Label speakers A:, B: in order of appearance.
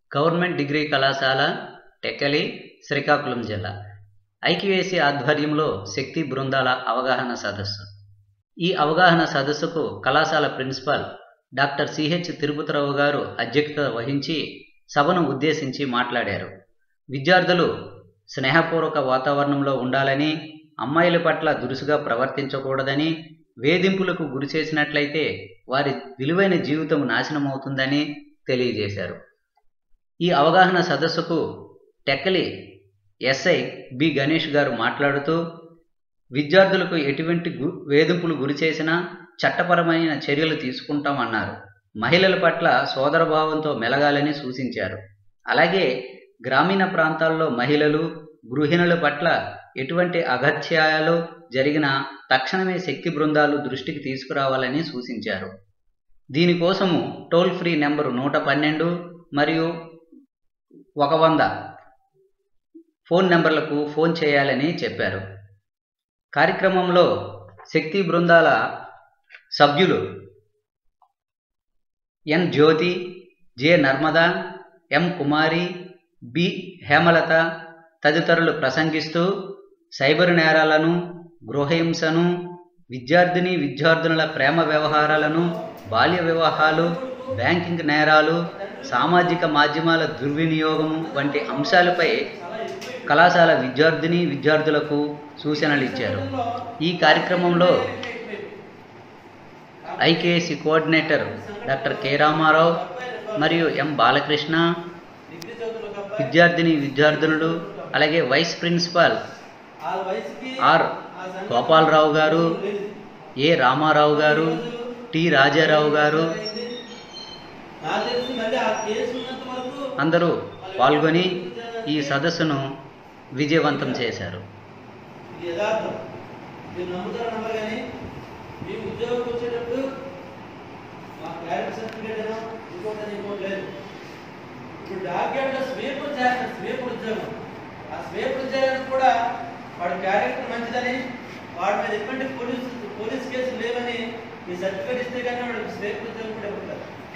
A: government degree కళాశాల టెక్కలి శ్రీకాకుళం జిల్లా IQAC ఆధ్వర్యంలో శక్తి బృందాల అవగాహన సదస్సు ఈ అవగాహన సదస్సుకు కళాశాల ప్రిన్సిపాల్ డాక్టర్ సిహెచ్ తిరుపతిరావు గారు అధ్యక్షత వహించి సభను ఉద్దేశించి మాట్లాడారు విద్యార్థులు స్నేహపూర్వక వాతావరణంలో ఉండాలని అమ్మాయిల పట్ల దురుసుగా ప్రవర్తించకూడదని వేధింపులకు గురి చేసినట్లయితే వారి విలువైన జీవితం నాశనమవుతుందని తెలియజేశారు ఈ అవగాహన సదస్సుకు టెక్కలి ఎస్ఐ బి గణేష్ గారు మాట్లాడుతూ విద్యార్థులకు ఎటువంటి గు వేధింపులు గురి చేసినా చట్టపరమైన చర్యలు తీసుకుంటామన్నారు మహిళల పట్ల సోదరభావంతో మెలగాలని సూచించారు అలాగే గ్రామీణ ప్రాంతాల్లో మహిళలు గృహిణుల పట్ల ఎటువంటి అగత్యాలు జరిగినా తక్షణమే శక్తి బృందాలు దృష్టికి తీసుకురావాలని సూచించారు దీనికోసము టోల్ ఫ్రీ నెంబరు నూట పన్నెండు మరియు ఒక వంద ఫోన్ నెంబర్లకు ఫోన్ చేయాలని చెప్పారు కార్యక్రమంలో శక్తి బృందాల సభ్యులు N Jyoti J Narmada M Kumari B Hemalatha తదితరులు ప్రసంగిస్తూ సైబర్ నేరాలను గృహహింసను విద్యార్థిని విద్యార్థినుల ప్రేమ వ్యవహారాలను బాల్య వివాహాలు బ్యాంకింగ్ నేరాలు సామాజిక మాధ్యమాల దుర్వినియోగం వంటి అంశాలపై కళాశాల విద్యార్థిని విద్యార్థులకు సూచనలు ఇచ్చారు ఈ కార్యక్రమంలో IKSC coordinator doctor K Ramarao మరియు ఎం బాలకృష్ణ విద్యార్థిని విద్యార్థినులు అలాగే వైస్ ప్రిన్సిపాల్ ఆర్ గోపాలరావు గారు ఏ రామారావు గారు టి రాజారావు గారు అందరూ పాల్గొని ఈ సదస్సును విజయవంతం చేశారు
B: ఇది యథార్థం మీరు నమ్ముతారా నమ్మరు కానీ మీ ఉద్యోగం వచ్చేటప్పుడు మా క్యారెక్టర్ సర్టిఫికేట్ ఏమో ఇంకోటి అని ఇంకోటి లేదు ఇప్పుడు డాక్యుమెంట్లో స్వీపులు చేస్తారు స్వీపులు ఉద్యోగం ఆ స్వీపులు ఉద్యోగానికి కూడా వాడి క్యారెక్టర్ మంచిదని వాడి మీద ఎటువంటి పోలీస్ పోలీస్ కేసులు లేవని ఈ సర్టిఫికేట్ ఇస్తే కానీ వాడికి స్వీపులు ఉద్యోగం కూడా ఇవ్వట్లేదు